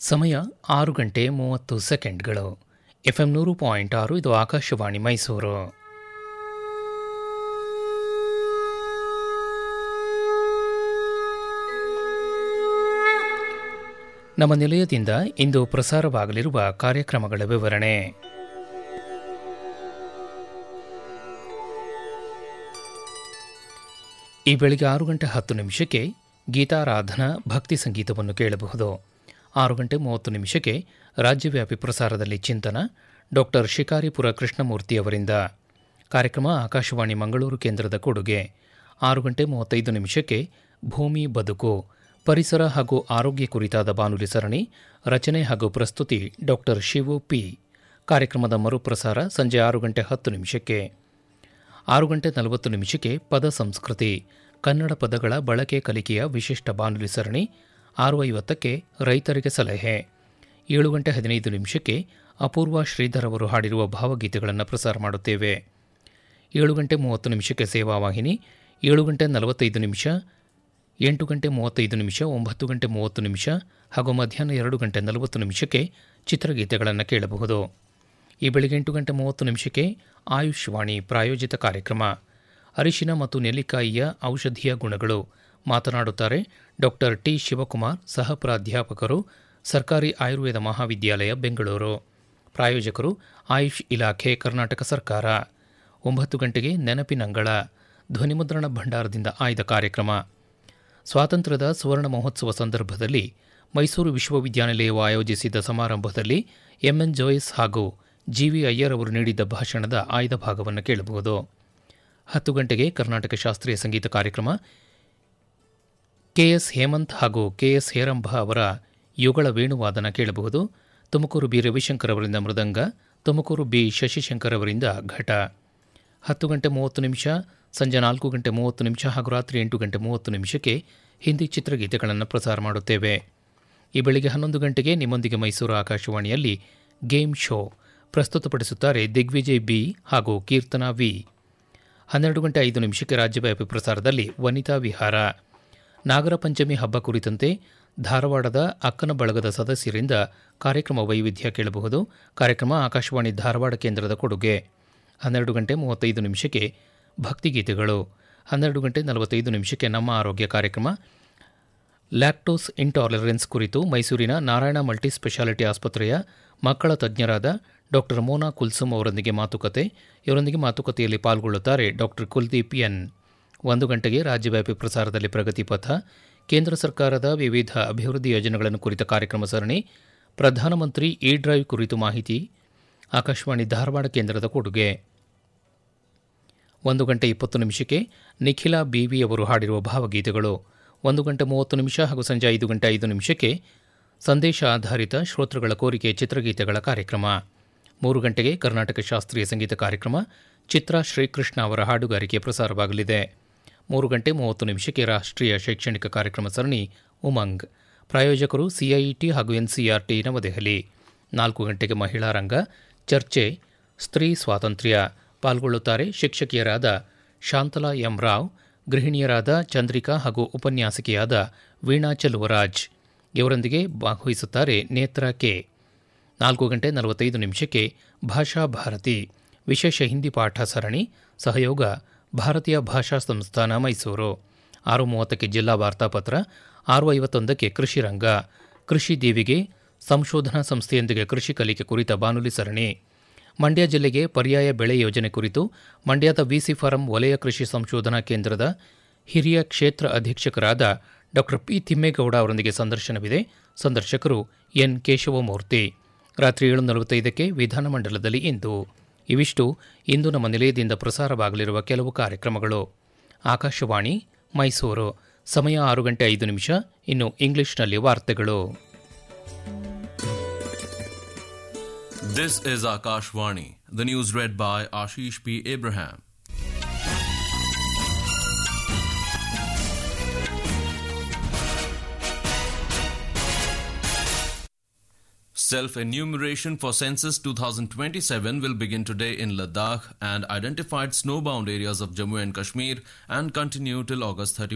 ಸಮಯ ಆರು ಗಂಟೆ ಮೂವತ್ತು ಸೆಕೆಂಡ್ಗಳು ಎಫ್ಎಂ ನೂರು ಪಾಯಿಂಟ್ ಆರು ಇದು ಆಕಾಶವಾಣಿ ಮೈಸೂರು ನಮ್ಮ ನಿಲಯದಿಂದ ಇಂದು ಪ್ರಸಾರವಾಗಲಿರುವ ಕಾರ್ಯಕ್ರಮಗಳ ವಿವರಣೆ ಈ ಬೆಳಿಗ್ಗೆ ಆರು ಗಂಟೆ ಹತ್ತು ನಿಮಿಷಕ್ಕೆ ಗೀತಾರಾಧನಾ ಭಕ್ತಿ ಸಂಗೀತವನ್ನು ಕೇಳಬಹುದು ಆರು ಗಂಟೆ ಮೂವತ್ತು ನಿಮಿಷಕ್ಕೆ ರಾಜ್ಯವ್ಯಾಪಿ ಪ್ರಸಾರದಲ್ಲಿ ಚಿಂತನ ಡಾಕ್ಟರ್ ಶಿಕಾರಿಪುರ ಕೃಷ್ಣಮೂರ್ತಿ ಅವರಿಂದ ಕಾರ್ಯಕ್ರಮ ಆಕಾಶವಾಣಿ ಮಂಗಳೂರು ಕೇಂದ್ರದ ಕೊಡುಗೆ ಆರು ಗಂಟೆ ಮೂವತ್ತೈದು ನಿಮಿಷಕ್ಕೆ ಭೂಮಿ ಬದುಕು ಪರಿಸರ ಹಾಗೂ ಆರೋಗ್ಯ ಕುರಿತಾದ ಬಾನುಲಿ ಸರಣಿ ರಚನೆ ಹಾಗೂ ಪ್ರಸ್ತುತಿ ಡಾಕ್ಟರ್ ಶಿವು ಪಿ ಕಾರ್ಯಕ್ರಮದ ಮರುಪ್ರಸಾರ ಸಂಜೆ ಆರು ಗಂಟೆ ಹತ್ತು ನಿಮಿಷಕ್ಕೆ ಆರು ಗಂಟೆ ನಲವತ್ತು ನಿಮಿಷಕ್ಕೆ ಪದ ಸಂಸ್ಕೃತಿ ಕನ್ನಡ ಪದಗಳ ಬಳಕೆ ಕಲಿಕೆಯ ವಿಶಿಷ್ಟ ಬಾನುಲಿ ಸರಣಿ ಆರು ಐವತ್ತಕ್ಕೆ ರೈತರಿಗೆ ಸಲಹೆ ಏಳು ಗಂಟೆ ಹದಿನೈದು ನಿಮಿಷಕ್ಕೆ ಅಪೂರ್ವ ಶ್ರೀಧರ್ ಅವರು ಹಾಡಿರುವ ಭಾವಗೀತೆಗಳನ್ನು ಪ್ರಸಾರ ಮಾಡುತ್ತೇವೆ ಏಳು ಗಂಟೆ ಮೂವತ್ತು ನಿಮಿಷಕ್ಕೆ ಸೇವಾವಾಹಿನಿ ಏಳು ಗಂಟೆ ನಲವತ್ತೈದು ನಿಮಿಷ ಎಂಟು ಗಂಟೆ ಮೂವತ್ತೈದು ನಿಮಿಷ ಒಂಬತ್ತು ಗಂಟೆ ಮೂವತ್ತು ನಿಮಿಷ ಹಾಗೂ ಮಧ್ಯಾಹ್ನ ಎರಡು ಗಂಟೆ ನಲವತ್ತು ನಿಮಿಷಕ್ಕೆ ಚಿತ್ರಗೀತೆಗಳನ್ನು ಕೇಳಬಹುದು ಈ ಬೆಳಗ್ಗೆ ಎಂಟು ಗಂಟೆ ಮೂವತ್ತು ನಿಮಿಷಕ್ಕೆ ಆಯುಷ್ವಾಣಿ ಪ್ರಾಯೋಜಿತ ಕಾರ್ಯಕ್ರಮ ಅರಿಶಿನ ಮತ್ತು ನೆಲ್ಲಿಕಾಯಿಯ ಔಷಧೀಯ ಗುಣಗಳು ಮಾತನಾಡುತ್ತಾರೆ ಡಾಕ್ಟರ್ ಟಿ ಶಿವಕುಮಾರ್ ಸಹ ಪ್ರಾಧ್ಯಾಪಕರು ಸರ್ಕಾರಿ ಆಯುರ್ವೇದ ಮಹಾವಿದ್ಯಾಲಯ ಬೆಂಗಳೂರು ಪ್ರಾಯೋಜಕರು ಆಯುಷ್ ಇಲಾಖೆ ಕರ್ನಾಟಕ ಸರ್ಕಾರ ಒಂಬತ್ತು ಗಂಟೆಗೆ ನೆನಪಿನಂಗಳ ಧ್ವನಿಮುದ್ರಣ ಭಂಡಾರದಿಂದ ಆಯ್ದ ಕಾರ್ಯಕ್ರಮ ಸ್ವಾತಂತ್ರ್ಯದ ಸುವರ್ಣ ಮಹೋತ್ಸವ ಸಂದರ್ಭದಲ್ಲಿ ಮೈಸೂರು ವಿಶ್ವವಿದ್ಯಾನಿಲಯವು ಆಯೋಜಿಸಿದ್ದ ಸಮಾರಂಭದಲ್ಲಿ ಎಂಎನ್ ಜೋಯಿಸ್ ಹಾಗೂ ಜಿವಿ ಅಯ್ಯರ್ ಅವರು ನೀಡಿದ್ದ ಭಾಷಣದ ಆಯ್ದ ಭಾಗವನ್ನು ಕೇಳಬಹುದು ಹತ್ತು ಗಂಟೆಗೆ ಕರ್ನಾಟಕ ಶಾಸ್ತ್ರೀಯ ಸಂಗೀತ ಕಾರ್ಯಕ್ರಮ ಕೆಎಸ್ ಹೇಮಂತ್ ಹಾಗೂ ಕೆಎಸ್ ಹೇರಂಭ ಅವರ ಯುಗಳ ವೇಣುವಾದನ ಕೇಳಬಹುದು ತುಮಕೂರು ಬಿ ರವಿಶಂಕರ್ ಅವರಿಂದ ಮೃದಂಗ ತುಮಕೂರು ಬಿ ಶಶಿಶಂಕರ್ ಅವರಿಂದ ಘಟ ಹತ್ತು ಗಂಟೆ ಮೂವತ್ತು ನಿಮಿಷ ಸಂಜೆ ನಾಲ್ಕು ಗಂಟೆ ಮೂವತ್ತು ನಿಮಿಷ ಹಾಗೂ ರಾತ್ರಿ ಎಂಟು ಗಂಟೆ ಮೂವತ್ತು ನಿಮಿಷಕ್ಕೆ ಹಿಂದಿ ಚಿತ್ರಗೀತೆಗಳನ್ನು ಪ್ರಸಾರ ಮಾಡುತ್ತೇವೆ ಈ ಬೆಳಿಗ್ಗೆ ಹನ್ನೊಂದು ಗಂಟೆಗೆ ನಿಮ್ಮೊಂದಿಗೆ ಮೈಸೂರು ಆಕಾಶವಾಣಿಯಲ್ಲಿ ಗೇಮ್ ಶೋ ಪ್ರಸ್ತುತಪಡಿಸುತ್ತಾರೆ ದಿಗ್ವಿಜಯ್ ಬಿ ಹಾಗೂ ಕೀರ್ತನಾ ವಿ ಹನ್ನೆರಡು ಗಂಟೆ ಐದು ನಿಮಿಷಕ್ಕೆ ರಾಜ್ಯವ್ಯಾಪಿ ಪ್ರಸಾರದಲ್ಲಿ ವನಿತಾ ವಿಹಾರ ನಾಗರ ಪಂಚಮಿ ಹಬ್ಬ ಕುರಿತಂತೆ ಧಾರವಾಡದ ಅಕ್ಕನ ಬಳಗದ ಸದಸ್ಯರಿಂದ ಕಾರ್ಯಕ್ರಮ ವೈವಿಧ್ಯ ಕೇಳಬಹುದು ಕಾರ್ಯಕ್ರಮ ಆಕಾಶವಾಣಿ ಧಾರವಾಡ ಕೇಂದ್ರದ ಕೊಡುಗೆ ಹನ್ನೆರಡು ಗಂಟೆ ಮೂವತ್ತೈದು ನಿಮಿಷಕ್ಕೆ ಭಕ್ತಿಗೀತೆಗಳು ಹನ್ನೆರಡು ಗಂಟೆ ನಲವತ್ತೈದು ನಿಮಿಷಕ್ಕೆ ನಮ್ಮ ಆರೋಗ್ಯ ಕಾರ್ಯಕ್ರಮ ಲ್ಯಾಕ್ಟೋಸ್ ಇಂಟಾಲರೆನ್ಸ್ ಕುರಿತು ಮೈಸೂರಿನ ನಾರಾಯಣ ಮಲ್ಟಿ ಸ್ಪೆಷಾಲಿಟಿ ಆಸ್ಪತ್ರೆಯ ಮಕ್ಕಳ ತಜ್ಞರಾದ ಡಾಕ್ಟರ್ ಮೋನಾ ಕುಲ್ಸುಮ್ ಅವರೊಂದಿಗೆ ಮಾತುಕತೆ ಇವರೊಂದಿಗೆ ಮಾತುಕತೆಯಲ್ಲಿ ಪಾಲ್ಗೊಳ್ಳುತ್ತಾರೆ ಡಾಕ್ಟರ್ ಕುಲ್ದೀಪ್ ಎನ್ ಒಂದು ಗಂಟೆಗೆ ರಾಜ್ಯವ್ಯಾಪಿ ಪ್ರಸಾರದಲ್ಲಿ ಪ್ರಗತಿ ಪಥ ಕೇಂದ್ರ ಸರ್ಕಾರದ ವಿವಿಧ ಅಭಿವೃದ್ಧಿ ಯೋಜನೆಗಳನ್ನು ಕುರಿತ ಕಾರ್ಯಕ್ರಮ ಸರಣಿ ಪ್ರಧಾನಮಂತ್ರಿ ಇ ಡ್ರೈವ್ ಕುರಿತು ಮಾಹಿತಿ ಆಕಾಶವಾಣಿ ಧಾರವಾಡ ಕೇಂದ್ರದ ಕೊಡುಗೆ ಒಂದು ಗಂಟೆ ಇಪ್ಪತ್ತು ನಿಮಿಷಕ್ಕೆ ನಿಖಿಲಾ ಬಿವಿ ಅವರು ಹಾಡಿರುವ ಭಾವಗೀತೆಗಳು ಒಂದು ಗಂಟೆ ಮೂವತ್ತು ನಿಮಿಷ ಹಾಗೂ ಸಂಜೆ ಐದು ಗಂಟೆ ಐದು ನಿಮಿಷಕ್ಕೆ ಸಂದೇಶ ಆಧಾರಿತ ಶ್ರೋತೃಗಳ ಕೋರಿಕೆ ಚಿತ್ರಗೀತೆಗಳ ಕಾರ್ಯಕ್ರಮ ಮೂರು ಗಂಟೆಗೆ ಕರ್ನಾಟಕ ಶಾಸ್ತ್ರೀಯ ಸಂಗೀತ ಕಾರ್ಯಕ್ರಮ ಚಿತ್ರ ಶ್ರೀಕೃಷ್ಣ ಅವರ ಹಾಡುಗಾರಿಕೆ ಪ್ರಸಾರವಾಗಲಿದೆ ಮೂರು ಗಂಟೆ ಮೂವತ್ತು ನಿಮಿಷಕ್ಕೆ ರಾಷ್ಟ್ರೀಯ ಶೈಕ್ಷಣಿಕ ಕಾರ್ಯಕ್ರಮ ಸರಣಿ ಉಮಂಗ್ ಪ್ರಾಯೋಜಕರು ಸಿಐಇಟಿ ಹಾಗೂ ಎನ್ಸಿಆರ್ಟಿ ನವದೆಹಲಿ ನಾಲ್ಕು ಗಂಟೆಗೆ ಮಹಿಳಾ ರಂಗ ಚರ್ಚೆ ಸ್ತ್ರೀ ಸ್ವಾತಂತ್ರ್ಯ ಪಾಲ್ಗೊಳ್ಳುತ್ತಾರೆ ಶಿಕ್ಷಕಿಯರಾದ ಶಾಂತಲಾ ಎಂ ರಾವ್ ಗೃಹಿಣಿಯರಾದ ಚಂದ್ರಿಕಾ ಹಾಗೂ ಉಪನ್ಯಾಸಕಿಯಾದ ವೀಣಾ ಚಲುವರಾಜ್ ಇವರೊಂದಿಗೆ ಭಾಗವಹಿಸುತ್ತಾರೆ ನೇತ್ರ ಕೆ ನಾಲ್ಕು ಗಂಟೆ ನಲವತ್ತೈದು ನಿಮಿಷಕ್ಕೆ ಭಾಷಾ ಭಾರತಿ ವಿಶೇಷ ಹಿಂದಿ ಪಾಠ ಸರಣಿ ಸಹಯೋಗ ಭಾರತೀಯ ಭಾಷಾ ಸಂಸ್ಥಾನ ಮೈಸೂರು ಆರು ಮೂವತ್ತಕ್ಕೆ ಜಿಲ್ಲಾ ವಾರ್ತಾಪತ್ರ ಆರು ಐವತ್ತೊಂದಕ್ಕೆ ಕೃಷಿ ರಂಗ ಕೃಷಿ ದೀವಿಗೆ ಸಂಶೋಧನಾ ಸಂಸ್ಥೆಯೊಂದಿಗೆ ಕೃಷಿ ಕಲಿಕೆ ಕುರಿತ ಬಾನುಲಿ ಸರಣಿ ಮಂಡ್ಯ ಜಿಲ್ಲೆಗೆ ಪರ್ಯಾಯ ಬೆಳೆ ಯೋಜನೆ ಕುರಿತು ಮಂಡ್ಯದ ವಿಸಿ ಫಾರಂ ವಲಯ ಕೃಷಿ ಸಂಶೋಧನಾ ಕೇಂದ್ರದ ಹಿರಿಯ ಕ್ಷೇತ್ರ ಅಧೀಕ್ಷಕರಾದ ಡಾಕ್ಟರ್ ಪಿ ತಿಮ್ಮೇಗೌಡ ಅವರೊಂದಿಗೆ ಸಂದರ್ಶನವಿದೆ ಸಂದರ್ಶಕರು ಎನ್ ಕೇಶವಮೂರ್ತಿ ರಾತ್ರಿ ಏಳು ನಲವತ್ತೈದಕ್ಕೆ ವಿಧಾನಮಂಡಲದಲ್ಲಿ ಇಂದು ಇವಿಷ್ಟು ಇಂದು ನಮ್ಮ ನಿಲಯದಿಂದ ಪ್ರಸಾರವಾಗಲಿರುವ ಕೆಲವು ಕಾರ್ಯಕ್ರಮಗಳು ಆಕಾಶವಾಣಿ ಮೈಸೂರು ಸಮಯ ಆರು ಗಂಟೆ ಐದು ನಿಮಿಷ ಇನ್ನು ಇಂಗ್ಲಿಷ್ನಲ್ಲಿ ವಾರ್ತೆಗಳು This is Akashvani. The news read by Ashish P. Abraham. Self enumeration for Census 2027 will begin today in Ladakh and identified snowbound areas of Jammu and Kashmir and continue till August 31.